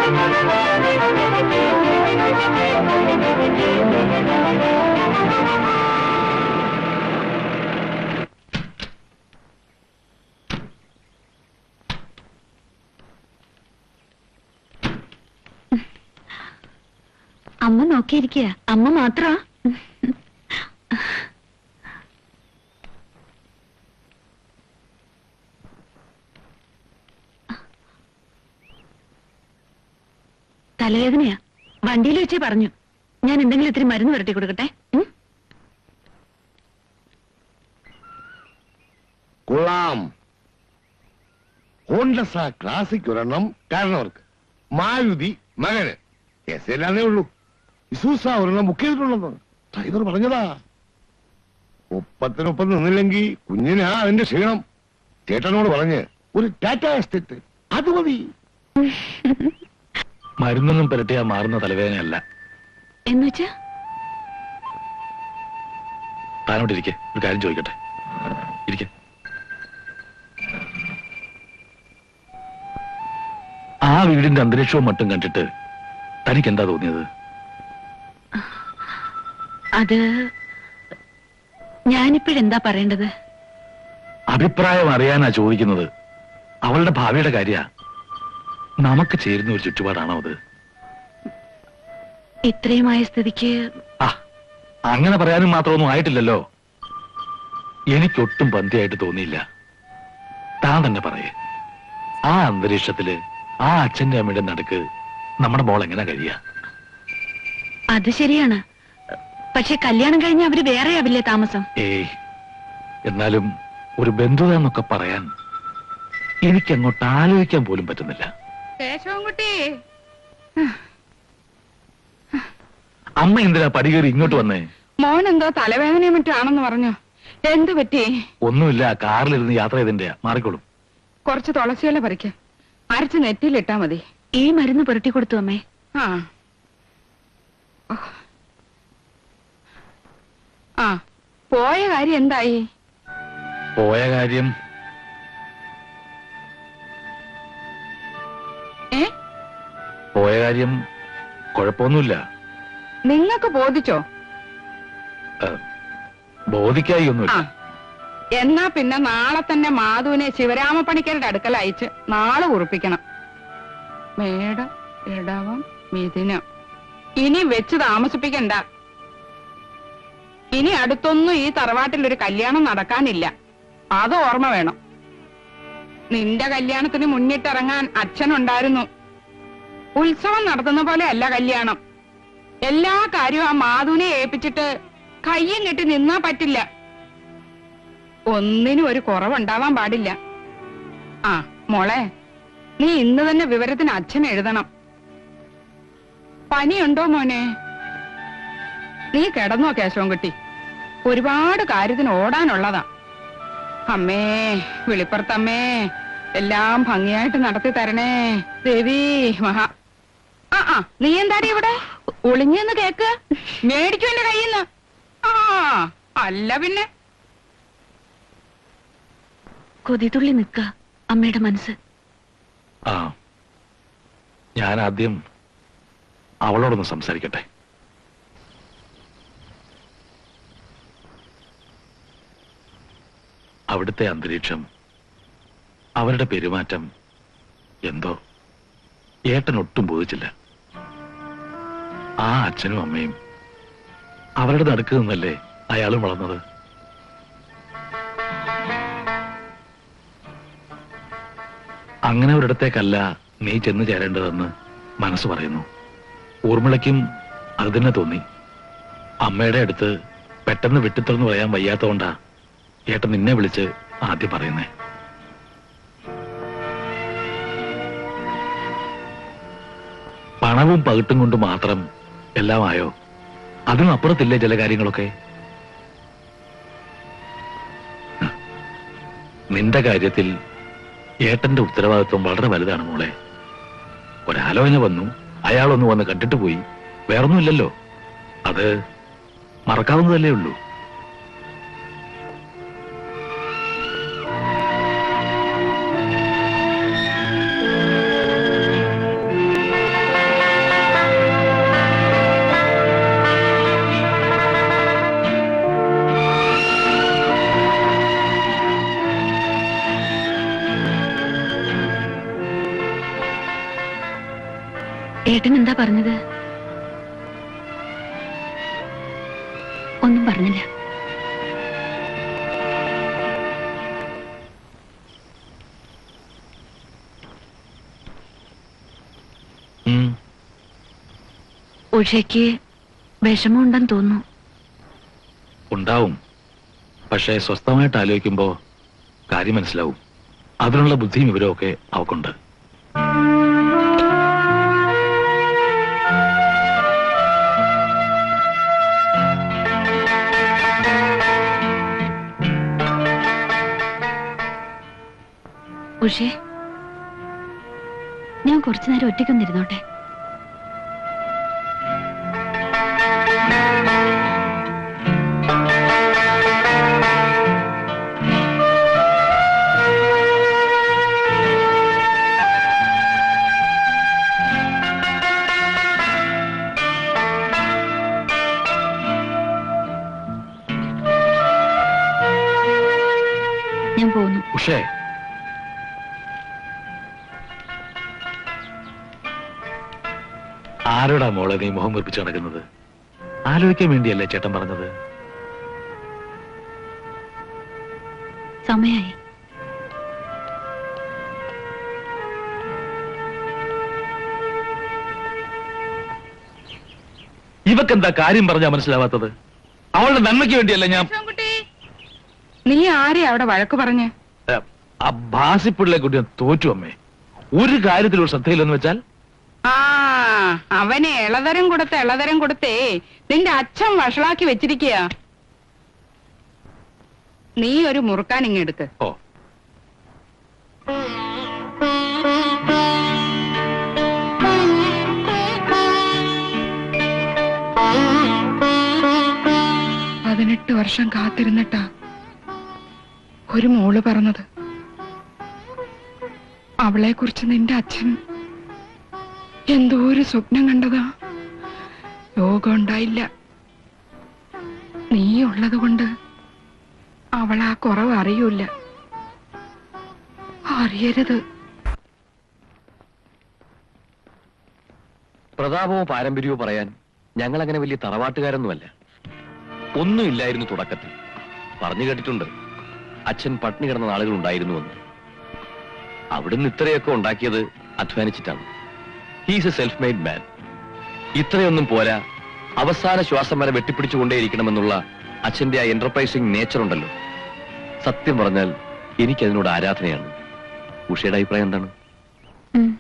അമ്മ നോക്കിയിരിക്കുക അമ്മ മാത്ര തലവേദനയാ വണ്ടിയിൽ വെച്ചേ പറഞ്ഞു ഞാൻ എന്തെങ്കിലും ഇത്തിരി മരുന്ന് വരട്ടി കൊടുക്കട്ടെ ഉം? കൊള്ളാം ഹോണ്ടസ ക്ലാസിക് ഒരെണ്ണം കാരണവർക്ക് മാരുതി മകന് എസ് എല്ലാന്നേ ഉള്ളൂ ഇസൂസ ഒരെണ്ണം ബുക്ക് ചെയ്തിട്ടുണ്ടെന്ന് ഡ്രൈവർ പറഞ്ഞതാ ഒപ്പത്തിനൊപ്പം നിന്നില്ലെങ്കിൽ കുഞ്ഞിനാ അതിന്റെ ക്ഷീണം ചേട്ടനോട് പറഞ്ഞ് ഒരു ടാറ്റ എസ്റ്റേറ്റ് അത് മതി മരുന്നൊന്നും പുരട്ടിയാ മാറുന്ന തലവേദനയല്ല എന്നുവെച്ചാ താനോട്ട് ഇരിക്കെ ഒരു കാര്യം ചോദിക്കട്ടെ ഇരിക്കെ ആ വീടിന്റെ അന്തരീക്ഷവും മട്ടും കണ്ടിട്ട് തനിക്ക് എന്താ തോന്നിയത് അത് ഞാനിപ്പോഴെന്താ പറയേണ്ടത് അഭിപ്രായം അറിയാനാ ചോദിക്കുന്നത് അവളുടെ ഭാവിയുടെ കാര്യ നമുക്ക് ചേരുന്ന ഒരു ചുറ്റുപാടാണോ അത് ഇത്രയുമായ സ്ഥിതിക്ക് ആ അങ്ങനെ പറയാനും മാത്രമൊന്നും ആയിട്ടില്ലല്ലോ എനിക്കൊട്ടും പന്തിയായിട്ട് തോന്നിയില്ല താൻ തന്നെ പറയേ ആ അന്തരീക്ഷത്തില് ആ അച്ഛന്റെ അമ്മയുടെ നടുക്ക് നമ്മുടെ മോൾ എങ്ങനെ കഴിയാ അത് ശരിയാണ് പക്ഷെ കല്യാണം കഴിഞ്ഞ് അവര് വേറെ ആവില്ലേ താമസം ഏയ് എന്നാലും ഒരു ബന്ധുത എന്നൊക്കെ പറയാൻ എനിക്കങ്ങോട്ട് ആലോചിക്കാൻ പോലും പറ്റുന്നില്ല കേശവൻകുട്ടി അമ്മ എന്തിനാ പടികേറി ഇങ്ങോട്ട് വന്നേ മോൻ എന്തോ തലവേദനയും മറ്റാണെന്ന് പറഞ്ഞു എന്തു പറ്റി ഒന്നുമില്ല കാറിലിരുന്ന് യാത്ര ചെയ്തിന്റെ മാറിക്കോളും കുറച്ച് തുളസിയില പറിക്ക അരച്ച് നെറ്റിയിലിട്ടാ മതി ഈ മരുന്ന് പുരട്ടി കൊടുത്തു അമ്മേ ആ ഓ. ആ പോയ കാര്യം എന്തായി പോയ കാര്യം ഏ പോയ കാര്യം കുഴപ്പമൊന്നുമില്ല നിങ്ങക്ക് ബോധിച്ചോ ബോധിക്കായി ആ ഒന്നുമില്ല എന്നാ പിന്നെ നാളെ തന്നെ മാധുവിനെ ശിവരാമ പണിക്കരുടെ അടുക്കൽ അയച്ച് നാളെ ഉറപ്പിക്കണം മേടം ഇടവം മിഥുനം ഇനി വെച്ച് താമസിപ്പിക്കണ്ട ഇനി അടുത്തൊന്നും ഈ തറവാട്ടിൽ ഒരു കല്യാണം നടക്കാനില്ല അത് ഓർമ്മ വേണം നിന്റെ കല്യാണത്തിന് മുന്നിട്ടിറങ്ങാൻ അച്ഛനുണ്ടായിരുന്നു ഉത്സവം നടത്തുന്ന പോലെ അല്ല കല്യാണം എല്ലാ കാര്യവും ആ മാധുവിനെ ഏൽപ്പിച്ചിട്ട് കയ്യും കെട്ടി നിന്നാ പറ്റില്ല ഒന്നിനും ഒരു കുറവുണ്ടാവാൻ പാടില്ല ആ മോളെ നീ ഇന്ന് തന്നെ വിവരത്തിന് അച്ഛൻ എഴുതണം പനിയുണ്ടോ മോനെ നീ കിടന്നോ കേശവൻകുട്ടി ഒരുപാട് കാര്യത്തിന് ഓടാനുള്ളതാ അമ്മേ വിളിപ്പുറത്തമ്മേ എല്ലാം ഭംഗിയായിട്ട് നടത്തി തരണേ ദേവി മഹാ ആ ആ നീ എന്താടി ഇവിടെ ഒളിഞ്ഞെന്ന് കേക്ക് മേടിച്ചു എന്റെ കയ്യിന്ന് ആ അല്ല പിന്നെ കൊതിതുള്ളി നിക്ക അമ്മയുടെ മനസ്സ് ആ ഞാൻ ആദ്യം അവളോടൊന്ന് സംസാരിക്കട്ടെ അവിടുത്തെ അന്തരീക്ഷം അവരുടെ പെരുമാറ്റം എന്തോ ഏട്ടൻ ഒട്ടും ബോധിച്ചില്ല ആ അച്ഛനും അമ്മയും അവരുടെ നടുക്ക് നിന്നല്ലേ അയാളും വളർന്നത് അങ്ങനെ ഒരിടത്തേക്കല്ല നീ ചെന്ന് ചേരേണ്ടതെന്ന് മനസ്സ് പറയുന്നു ഊർമിളയ്ക്കും അത് തന്നെ തോന്നി അമ്മയുടെ അടുത്ത് പെട്ടെന്ന് വിട്ടിത്തുറന്ന് പറയാൻ വയ്യാത്തതുകൊണ്ടാ ഏട്ടൻ നിന്നെ വിളിച്ച് ആദ്യം പറയുന്നേ പണവും പകിട്ടും കൊണ്ട് മാത്രം എല്ലാം ആയോ അതിനും അപ്പുറത്തില്ലേ ചില കാര്യങ്ങളൊക്കെ നിന്റെ കാര്യത്തിൽ ഏട്ടന്റെ ഉത്തരവാദിത്വം വളരെ വലുതാണ് മോളെ ഒരാലോചന വന്നു അയാളൊന്ന് വന്ന് കണ്ടിട്ട് പോയി വേറൊന്നുമില്ലല്ലോ അത് മറക്കാവുന്നതല്ലേ ഉള്ളൂ ഏട്ടൻ എന്താ പറഞ്ഞത് ഒന്നും പറഞ്ഞില്ല ഉം. ഉഷയ്ക്ക് വിഷമമുണ്ടെന്ന് തോന്നുന്നു ഉണ്ടാവും പക്ഷേ സ്വസ്ഥമായിട്ട് ആലോചിക്കുമ്പോ കാര്യം മനസ്സിലാവും അതിനുള്ള ബുദ്ധിയും വിവരവും ഒക്കെ അവക്കുണ്ട് ഉഷേ ഞാൻ കുറച്ചു നേരം ഒറ്റയ്ക്കൊന്നിരുന്നോട്ടെ ഞാൻ പോന്നു ഉഷേ ആരോടാ മോളെ നീ മുഖം വീർപ്പിച്ച് നടക്കുന്നത് ആലോചിക്കാൻ വേണ്ടിയല്ലേ ചേട്ടൻ പറഞ്ഞത് സമയായി ഇവക്കെന്താ കാര്യം പറഞ്ഞാ മനസ്സിലാവാത്തത് അവളുടെ നന്മയ്ക്ക് വേണ്ടിയല്ല ഞാൻ ശിവൻകുട്ടി, നീ ആരെയാ അവിടെ വഴക്ക് പറഞ്ഞ് ഏ, ആ ബാസിപ്പിള്ളെ കുട്ടി തോറ്റു അമ്മേ ഒരു കാര്യത്തിൽ ഒരു ശ്രദ്ധയില്ലെന്ന് വെച്ചാൽ ആ അവനെ ഇളതരം കൊടുത്ത് ഇളതരം കൊടുത്തേ നിന്റെ അച്ഛൻ വഷളാക്കി വെച്ചിരിക്കുക നീ ഒരു മുറുക്കാൻ ഇങ്ങെടുക്ക് ഓ പതിനെട്ട് വർഷം കാത്തിരുന്നിട്ടാ ഒരു മോള് പറഞ്ഞത് അവളെ കുറിച്ച് നിന്റെ അച്ഛൻ എന്തോ ഒരു സ്വപ്നം കണ്ടതാ യോഗം ഉണ്ടായില്ല നീ ഉള്ളത് കൊണ്ട് അവൾ ആ കുറവ് അറിയൂല അറിയരുത് പ്രതാപമോ പാരമ്പര്യമോ പറയാൻ ഞങ്ങൾ അങ്ങനെ വലിയ തറവാട്ടുകാരൊന്നുമല്ല ഒന്നുമില്ലായിരുന്നു തുടക്കത്തിൽ പറഞ്ഞു കേട്ടിട്ടുണ്ട് അച്ഛൻ പട്ടിണി കിടന്ന നാളുകൾ ഉണ്ടായിരുന്നുവെന്ന് അവിടുന്ന് ഇത്രയൊക്കെ ഉണ്ടാക്കിയത് അധ്വാനിച്ചിട്ടാണ് he's a self made man ഇത്രയൊന്നും പോരാ അവസാന ശ്വാസം വരെ വെട്ടിപ്പിടിച്ചുകൊണ്ടേയിരിക്കണമെന്നുള്ള അച്ഛന്റെ ആ എന്റർപ്രൈസിംഗ് നേച്ചർ ഉണ്ടല്ലോ സത്യം പറഞ്ഞാൽ എനിക്കതിനോട് ആരാധനയാണ് ഉഷയുടെ അഭിപ്രായം എന്താണ് ഉം.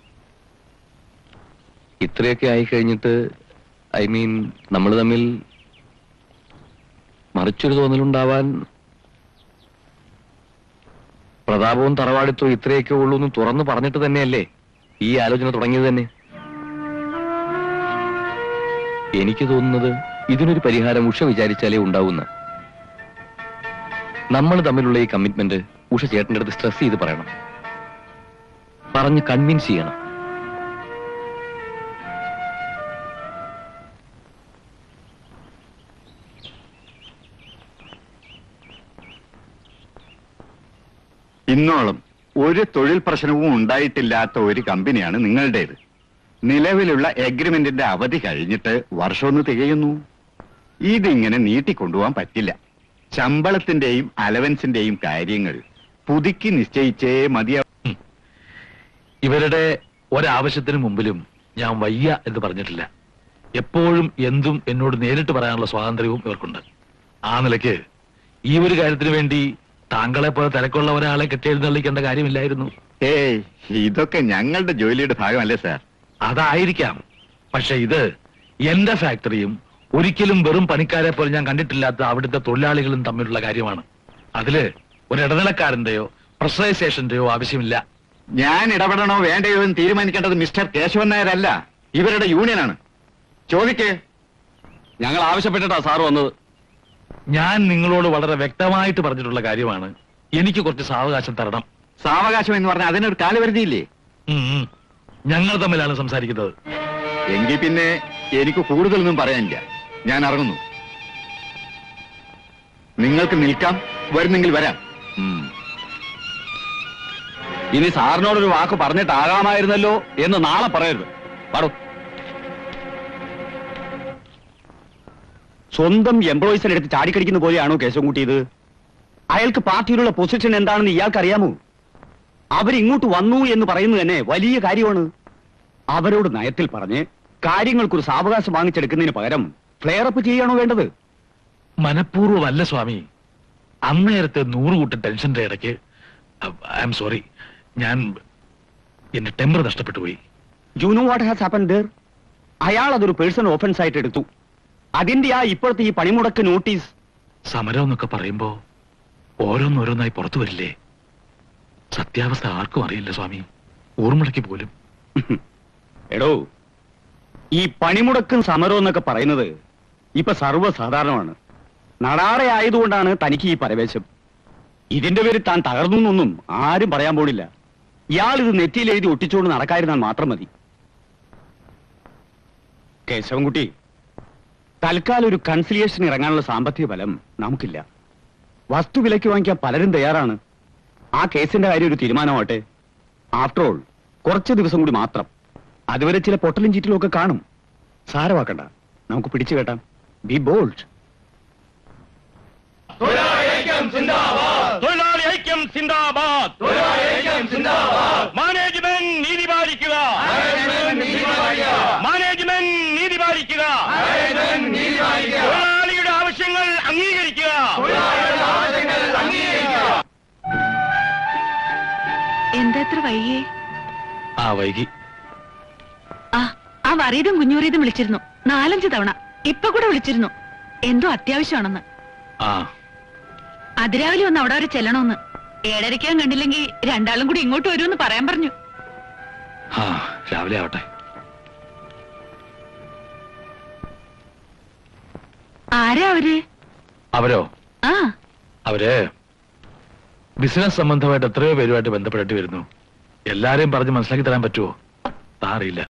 ഇത്രയൊക്കെ ആയി കഴിഞ്ഞിട്ട് ഐ മീൻ നമ്മൾ തമ്മിൽ മറിച്ചൊരു തോന്നലുണ്ടാവാൻ പ്രതാപവും തറവാടിത്തവും ഇത്രയൊക്കെ ഉള്ളൂ എന്ന് തുറന്നു പറഞ്ഞിട്ട് തന്നെയല്ലേ ഈ ആലോചന തുടങ്ങിയത് തന്നെ എനിക്ക് തോന്നുന്നത് ഇതിനൊരു പരിഹാരം ഉഷ വിചാരിച്ചാലേ ഉണ്ടാവുന്ന നമ്മൾ തമ്മിലുള്ള ഈ കമ്മിറ്റ്മെന്റ് ഉഷ ചേട്ടന്റെ അടുത്ത് സ്ട്രെസ് ചെയ്ത് പറയണം പറഞ്ഞ് കൺവിൻസ് ചെയ്യണം ഇന്നോളം ഒരു തൊഴിൽ പ്രശ്നവും ഉണ്ടായിട്ടില്ലാത്ത ഒരു കമ്പനിയാണ് നിങ്ങളുടേത് നിലവിലുള്ള എഗ്രിമെന്റിന്റെ അവധി കഴിഞ്ഞിട്ട് വർഷമൊന്ന് തികയുന്നു ഇതിങ്ങനെ നീട്ടിക്കൊണ്ടുപോകാൻ പറ്റില്ല ശമ്പളത്തിന്റെയും അലവൻസിന്റെയും കാര്യങ്ങൾ പുതുക്കി നിശ്ചയിച്ചേ മതിയാ ഇവരുടെ ഒരാവശ്യത്തിന് മുമ്പിലും ഞാൻ വയ്യ എന്ന് പറഞ്ഞിട്ടില്ല എപ്പോഴും എന്തും എന്നോട് നേരിട്ട് പറയാനുള്ള സ്വാതന്ത്ര്യവും ഇവർക്കുണ്ട് ആ നിലയ്ക്ക് ഈ ഒരു കാര്യത്തിന് വേണ്ടി താങ്കളെ പോലെ തിരക്കുള്ള ഒരാളെ കെട്ടിയെഴുന്നള്ളിക്കേണ്ട കാര്യമില്ലായിരുന്നു ഏയ് ഇതൊക്കെ ഞങ്ങളുടെ ജോലിയുടെ ഭാഗമല്ലേ സാർ അതായിരിക്കാം പക്ഷെ ഇത് എന്റെ ഫാക്ടറിയും ഒരിക്കലും വെറും പണിക്കാരെ പോലെ ഞാൻ കണ്ടിട്ടില്ലാത്ത അവിടുത്തെ തൊഴിലാളികളും തമ്മിലുള്ള കാര്യമാണ് അതില് ഒരു ഇടനിലക്കാരന്റെയോ പ്രഷറൈസേഷന്റെയോ ആവശ്യമില്ല ഞാൻ ഇടപെടണോ വേണ്ടയോ എന്ന് തീരുമാനിക്കേണ്ടത് മിസ്റ്റർ കേശവൻ നായരല്ല ഇവരുടെ യൂണിയനാണ് ചോദിക്കേ ഞങ്ങൾ ആവശ്യപ്പെട്ടിട്ടാ സാർ വന്നത് ഞാൻ നിങ്ങളോട് വളരെ വ്യക്തമായിട്ട് പറഞ്ഞിട്ടുള്ള കാര്യമാണ് എനിക്ക് കുറച്ച് സാവകാശം തരണം സാവകാശം എന്ന് പറഞ്ഞാൽ അതിനൊരു കാലപരിധിയില്ലേ ഉം, ഉം. ഞങ്ങൾ തമ്മിലാണ് സംസാരിക്കുന്നത് എങ്കിൽ പിന്നെ എനിക്ക് കൂടുതലൊന്നും പറയാനില്ല ഞാൻ ഇറങ്ങുന്നു നിങ്ങൾക്ക് നിൽക്കാം വരുന്നെങ്കിൽ വരാം ഇനി സാറിനോടൊരു വാക്ക് പറഞ്ഞിട്ടാകാമായിരുന്നല്ലോ എന്ന് നാളെ പറയരുത് പാടോ സ്വന്തം എംപ്ലോയീസിനെ എടുത്ത് ചാടിക്കടിക്കുന്ന പോലെയാണോ കേശവൻകുട്ടി ഇത് അയാൾക്ക് പാർട്ടിയിലുള്ള പൊസിഷൻ എന്താണെന്ന് ഇയാൾക്ക് അറിയാമോ അവരിങ്ങോട്ട് വന്നു എന്ന് പറയുന്നത് തന്നെ വലിയ കാര്യമാണ് അവരോട് നയത്തിൽ പറഞ്ഞ് കാര്യങ്ങൾക്കൊരു സാവകാശം വാങ്ങിച്ചെടുക്കുന്നതിന് പകരം ഫ്ലെയറപ്പ് ചെയ്യാണോ വേണ്ടത് മനഃപൂർവ്വമല്ല സ്വാമി അന്നേരത്തെ നൂറുകൂട്ടം ടെൻഷന്റെ ഇടയ്ക്ക് ഐ എം സോറി ഞാൻ എന്റെ ടെമ്പർ നഷ്ടപ്പെട്ടു പോയി you know what has happen there അയാൾ അതൊരു പേഴ്സണൽ ഓഫൻസ് ആയിട്ട് എടുത്തു അതിന്റെ ആ ഇപ്പോഴത്തെ ഈ പണിമുടക്ക് നോട്ടീസ് സമരം എന്നൊക്കെ പറയുമ്പോ ഓരോന്നോരോന്നായി പുറത്തു വരില്ലേ സത്യാവസ്ഥ ആർക്കും അറിയില്ല സ്വാമി ഊർമിളയ്ക്ക് പോലും എടോ ഈ പണിമുടക്കും സമരവും എന്നൊക്കെ പറയുന്നത് ഇപ്പൊ സർവ്വസാധാരണമാണ് നടാറെ ആയതുകൊണ്ടാണ് തനിക്ക് ഈ പരവേശം ഇതിന്റെ പേര് താൻ തകർന്നു എന്നൊന്നും ആരും പറയാൻ പോണില്ല ഇയാൾ ഇത് നെറ്റിയിൽ എഴുതി ഒട്ടിച്ചുകൊണ്ട് നടക്കാതിരുന്നാൽ മാത്രം മതി കേശവൻകുട്ടി തൽക്കാലം ഒരു കൺസിലിയേഷൻ ഇറങ്ങാനുള്ള സാമ്പത്തിക ഫലം നമുക്കില്ല വസ്തു വിലയ്ക്ക് വാങ്ങിക്കാൻ പലരും തയ്യാറാണ് ആ കേസിന്റെ കാര്യം ഒരു തീരുമാനമാവട്ടെ ആഫ്റ്റർ ഓൾ കുറച്ച് ദിവസം കൂടി മാത്രം അതുവരെ ചില പൊട്ടലും ചീറ്റലും ഒക്കെ കാണും സാരമാക്കണ്ട നമുക്ക് പിടിച്ചു കേട്ടാം ബി ബോൾഡ് തൊഴിലാളി ഐക്യം സിന്ദാബാദ് മാനേജ്മെന്റ് നീതി പാലിക്കുക മാനേജ്മെന്റ് നീതി പാലിക്കുക തൊഴിലാളിയുടെ ആവശ്യങ്ങൾ അംഗീകരിക്കുക എന്താ എത്ര വൈകിയേ ആ വൈകി ആ ആ വറീതും കുഞ്ഞൂറീതും വിളിച്ചിരുന്നു നാലഞ്ച് തവണ ഇപ്പൊ കൂടെ വിളിച്ചിരുന്നു എന്തോ അത്യാവശ്യമാണെന്ന് ആ അതിരാവിലെ ഒന്ന് അവിടെ വരെ ചെല്ലണമെന്ന് ഏഴരയ്ക്കാൻ കണ്ടില്ലെങ്കിൽ രണ്ടാളും കൂടി ഇങ്ങോട്ട് വരുമെന്ന് പറയാൻ പറഞ്ഞു ആ രാവിലെ ആവട്ടെ ആരാ അവര് അവരോ ആ അവര് ബിസിനസ് സംബന്ധമായിട്ട് എത്രയോ പേരുമായിട്ട് ബന്ധപ്പെടേണ്ടി വരുന്നു എല്ലാരെയും പറഞ്ഞ് മനസ്സിലാക്കി തരാൻ പറ്റുമോ താ അറിയില്ല